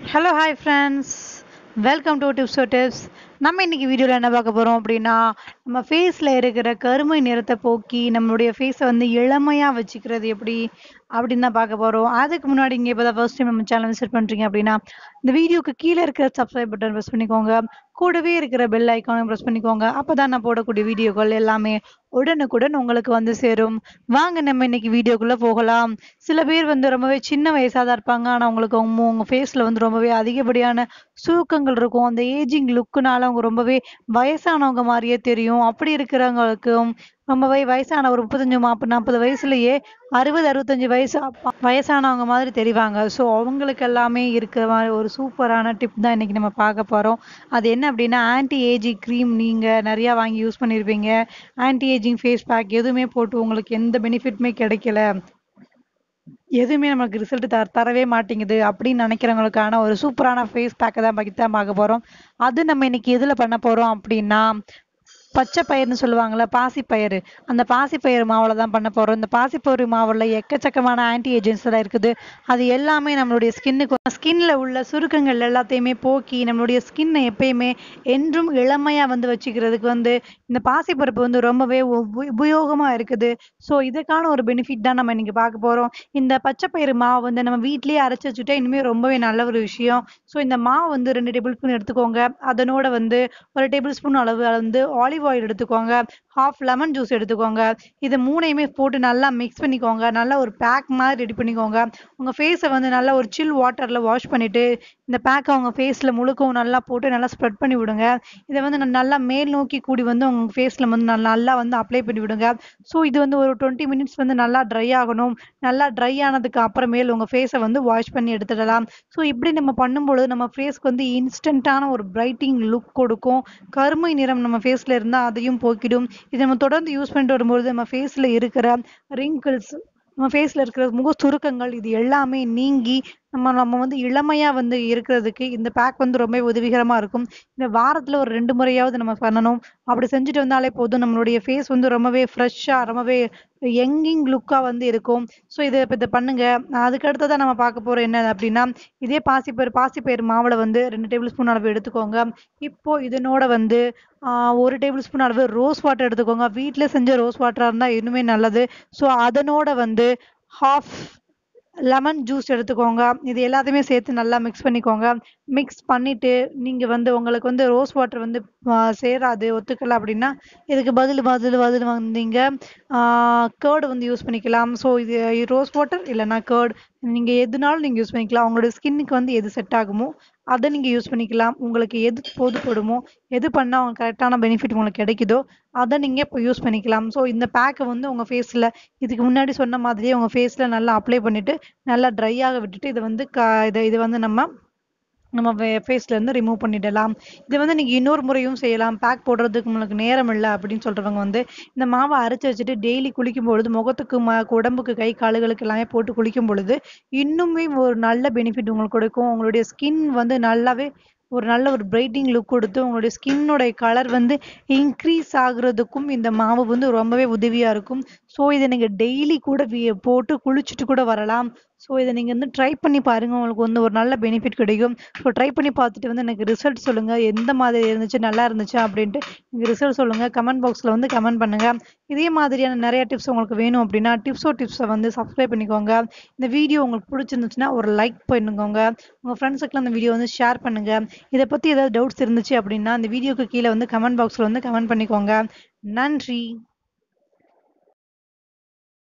hello hi friends welcome to tips so tips நம்ம இன்னைக்கு வீடியோவில் என்ன பார்க்க போகிறோம் அப்படின்னா நம்ம ஃபேஸில் இருக்கிற கருமை நிறத்தை போக்கி நம்மளுடைய ஃபேஸை வந்து இளமையாக வச்சுக்கிறது எப்படி அப்படின்னு தான் பார்க்க போகிறோம் அதுக்கு முன்னாடி இங்கே இப்போ தான் ஃபர்ஸ்ட் டைம் நம்ம சேனல் விசிட் பண்ணுறீங்க அப்படின்னா இந்த வீடியோக்கு கீழே இருக்கிற சப்ஸ்கிரைப் பட்டன் ப்ரெஸ் பண்ணிக்கோங்க கூடவே இருக்கிற பெல் ஐக்கானையும் ப்ரெஸ் பண்ணிக்கோங்க அப்போ தான் நான் போடக்கூடிய வீடியோக்கள் எல்லாமே உடனுக்குடன் உங்களுக்கு வந்து சேரும் வாங்க நம்ம இன்னைக்கு வீடியோக்குள்ளே போகலாம் சில பேர் வந்து ரொம்பவே சின்ன வயசாக தான் இருப்பாங்க ஆனால் அவங்களுக்கு அவங்க உங்க ஃபேஸில் வந்து ரொம்பவே அதிகப்படியான சுருக்கங்கள் இருக்கும் அந்த ஏஜிங் லுக்குனால அவங்க ரொம்பவே வயசானவங்க மாதிரியே தெரியும் அப்படி இருக்கிறவங்களுக்கும் ரொம்பவே வயசான ஒரு முப்பத்தஞ்சு நாற்பது நாற்பது வயசுலயே அறுபது அறுபத்தஞ்சு வயசு அப்ப- வயசானவங்க மாதிரி தெரிவாங்க ஸோ அவங்களுக்கு எல்லாமே இருக்கிற மாதிரி ஒரு சூப்பரான டிப் தான் இன்னைக்கு நம்ம பார்க்க போறோம் அது என்ன அப்படின்னா ஆன்டி ஏஜிங் க்ரீம் நீங்க நிறைய வாங்கி யூஸ் பண்ணியிருப்பீங்க ஆன்டி ஏஜிங் ஃபேஸ் பேக் எதுவுமே போட்டு உங்களுக்கு எந்த பெனிஃபிட்டுமே கிடைக்கல எதுவுமே நமக்கு ரிசல்ட் தர தரவே மாட்டேங்குது அப்படின்னு நினைக்கிறவங்களுக்கான ஒரு சூப்பரான ஃபேஸ் பேக்கை தான் பற்றி தான் பார்க்க போகிறோம் அது நம்ம இன்னைக்கு எதில் பண்ண போகிறோம் அப்படின்னா பச்சை பயிர்னு சொல்லுவாங்கள்ல பாசிப்பயிறு அந்த பாசிப்பயிறு மாவில் தான் பண்ண போகிறோம் இந்த பாசிப்பயிறு மாவில் எக்கச்சக்கமான ஆன்டி ஏஜென்ட்ஸ் எல்லாம் இருக்குது அது எல்லாமே நம்மளுடைய ஸ்கின்னுக்கு ஸ்கின்ல உள்ள சுருக்கங்கள் எல்லாத்தையுமே போக்கி நம்மளுடைய ஸ்கின்னை எப்பயுமே என்றும் இளமையாக வந்து வச்சுக்கிறதுக்கு வந்து இந்த பாசிப்பருப்பு வந்து ரொம்பவே உப- உபயோகமா இருக்குது ஸோ இதுக்கான ஒரு பெனிஃபிட் தான் நம்ம இன்னைக்கு பார்க்க போறோம் இந்த பச்சை பயிறு மாவு வந்து நம்ம வீட்லயே அரைச்சு வச்சுட்டா இனிமே ரொம்பவே நல்ல ஒரு விஷயம் ஸோ இந்த மாவு வந்து ரெண்டு டேபிள் ஸ்பூன் எடுத்துக்கோங்க அதனோட வந்து ஒரு டேபிள் ஸ்பூன் அளவு வந்து ஆலிவ் ஆயில் எடுத்துக்கோங்க ஹாஃப் லெமன் ஜூஸ் எடுத்துக்கோங்க இது மூணையுமே போட்டு நல்லா மிக்ஸ் பண்ணிக்கோங்க நல்லா ஒரு பேக் மாதிரி ரெடி பண்ணிக்கோங்க உங்க ஃபேஸை வந்து நல்லா ஒரு சில் வாட்டர்ல வாஷ் பண்ணிட்டு இந்த பேக்கை உங்க ஃபேஸ்ல முழுக்கவும் நல்லா போட்டு நல்லா ஸ்ப்ரெட் பண்ணி விடுங்க இதை வந்து ந- நல்லா மேல் நோக்கி கூடி வந்து உங்க ஃபேஸ்ல வந்து நல்லா நல்லா வந்து அப்ளை பண்ணி விடுங்க ஸோ இது வந்து ஒரு டுவெண்ட்டி மினிட்ஸ் வந்து நல்லா ட்ரை ஆகணும் நல்லா ட்ரை ஆனதுக்கு அப்புறமேல் உங்க ஃபேஸை வந்து வாஷ் பண்ணி எடுத்துடலாம் ஸோ இப்படி நம்ம பண்ணும்பொழுது நம்ம ஃபேஸ்க்கு வந்து இன்ஸ்டன்ட்டான ஒரு பிரைட்டிங் லுக் கொடுக்கும் கருமை நிறம் நம்ம ஃபேஸ்ல இருந்தால் அதையும் போக்கிடும் இதை நம்ம தொடர்ந்து யூஸ் பண்ணிட்டு வரும்பொழுது நம்ம ஃபேஸ்ல இருக்கிற ரிங்கிள்ஸ் நம்ம ஃபேஸ்ல இருக்கிற முக சுருக்கங்கள் இது எல்லாமே நீங்கி நம்ம நம்ம வந்து இளமையா வந்து இருக்கிறதுக்கு இந்த பேக் வந்து ரொம்ப உதவிகரமா இருக்கும் இந்த வாரத்துல ஒரு ரெண்டு முறையாவது நம்ம பண்ணணும் அப்படி செஞ்சுட்டு வந்தாலே போதும் நம்மளுடைய ஃபேஸ் வந்து ரொம்பவே ஃப்ரெஷ்ஷா ரொம்பவே யங்கிங் லுக்கா வந்து இருக்கும் ஸோ இதை இப்போ இதை பண்ணுங்க அதுக்கு அடுத்ததான் நம்ம பார்க்க போறோம் என்ன அப்படின்னா இதே பாசிப்பயிறு பாசிப்பயிறு மாவுல வந்து ரெண்டு டேபிள் ஸ்பூன் அளவு எடுத்துக்கோங்க இப்போ இதனோட வந்து ஆஹ், ஒரு டேபிள் ஸ்பூன் அளவு ரோஸ் வாட்டர் எடுத்துக்கோங்க வீட்ல செஞ்ச ரோஸ் வாட்டரா இருந்தா இன்னுமே நல்லது ஸோ அதனோட வந்து ஹாஃப் லெமன் ஜூஸ் எடுத்துக்கோங்க இது எல்லாத்தையுமே சேர்த்து நல்லா மிக்ஸ் பண்ணிக்கோங்க மிக்ஸ் பண்ணிட்டு நீங்க வந்து உங்களுக்கு வந்து ரோஸ் வாட்டர் வந்து ஆஹ், சேராது ஒத்துக்கல அப்படின்னா இதுக்கு பதில் பதில் பதில் வந்தீங்க கேர்டு வந்து யூஸ் பண்ணிக்கலாம் ஸோ இது ரோஸ் வாட்டர் இல்லைன்னா கேர்டு நீங்க எதுனாலும் நீங்க யூஸ் பண்ணிக்கலாம் உங்களோட ஸ்கின்னுக்கு வந்து எது செட் ஆகுமோ அதை நீங்க யூஸ் பண்ணிக்கலாம் உங்களுக்கு எது போதுப்படுமோ எது பண்ணா உங்களுக்கு கரெக்டான பெனிஃபிட் உங்களுக்கு கிடைக்குதோ அதை நீங்க இப்போ யூஸ் பண்ணிக்கலாம் ஸோ இந்த பேக்கை வந்து உங்க ஃபேஸ்ல இதுக்கு முன்னாடி சொன்ன மாதிரியே உங்க ஃபேஸ்ல நல்லா அப்ளை பண்ணிட்டு நல்லா ட்ரை ஆக விட்டுட்டு இதை வந்து க இதை இது வந்து நம்ம நம்ம ஃபேஸ்ல இருந்து ரிமூவ் பண்ணிடலாம் இதை வந்து நீங்க இன்னொரு முறையும் செய்யலாம் பேக் போடுறதுக்கு உங்களுக்கு நேரம் இல்லை அப்படின்னு சொல்றவங்க வந்து இந்த மாவை அரைச்சு வச்சுட்டு டெய்லி குளிக்கும் பொழுது முகத்துக்கு ம உடம்புக்கு கை காலுகளுக்கு எல்லாமே போட்டு குளிக்கும் பொழுது இன்னுமே ஒரு நல்ல பெனிஃபிட் உங்களுக்கு கொடுக்கும் உங்களுடைய ஸ்கின் வந்து நல்லாவே ஒரு நல்ல ஒரு பிரைட்டிங் லுக் கொடுத்து உங்களுடைய ஸ்கின்னோட கலர் வந்து இன்க்ரீஸ் ஆகுறதுக்கும் இந்த மாவு வந்து ரொம்பவே உதவியா இருக்கும் ஸோ இதை நீங்க டெய்லி கூட வி- போட்டு குளிச்சுட்டு கூட வரலாம் ஸோ இதை நீங்க வந்து ட்ரை பண்ணி பாருங்க உங்களுக்கு வந்து ஒரு நல்ல பெனிஃபிட் கிடைக்கும் ஸோ ட்ரை பண்ணி பார்த்துட்டு வந்து எனக்கு ரிசல்ட் சொல்லுங்க எந்த மாதிரி இருந்துச்சு நல்லா இருந்துச்சு அப்படின்ட்டு நீங்க ரிசல்ட் சொல்லுங்க கமெண்ட் பாக்ஸ்ல வந்து கமெண்ட் பண்ணுங்க இதே மாதிரியான நிறைய டிப்ஸ் உங்களுக்கு வேணும் அப்படின்னா டிப்ஸோ டிப்ஸை வந்து சப்ஸ்கிரைப் பண்ணிக்கோங்க இந்த வீடியோ உங்களுக்கு பிடிச்சிருந்துச்சுன்னா ஒரு லைக் பண்ணுங்க உங்க ஃப்ரெண்ட்ஸுக்குலாம் இந்த வீடியோ வந்து ஷேர் பண்ணுங்க இதை பத்தி ஏதாவது டவுட்ஸ் இருந்துச்சு அப்படின்னா இந்த வீடியோக்கு கீழே வந்து கமெண்ட் பாக்ஸ்ல வந்து கமெண்ட் பண்ணிக்கோங்க நன்றி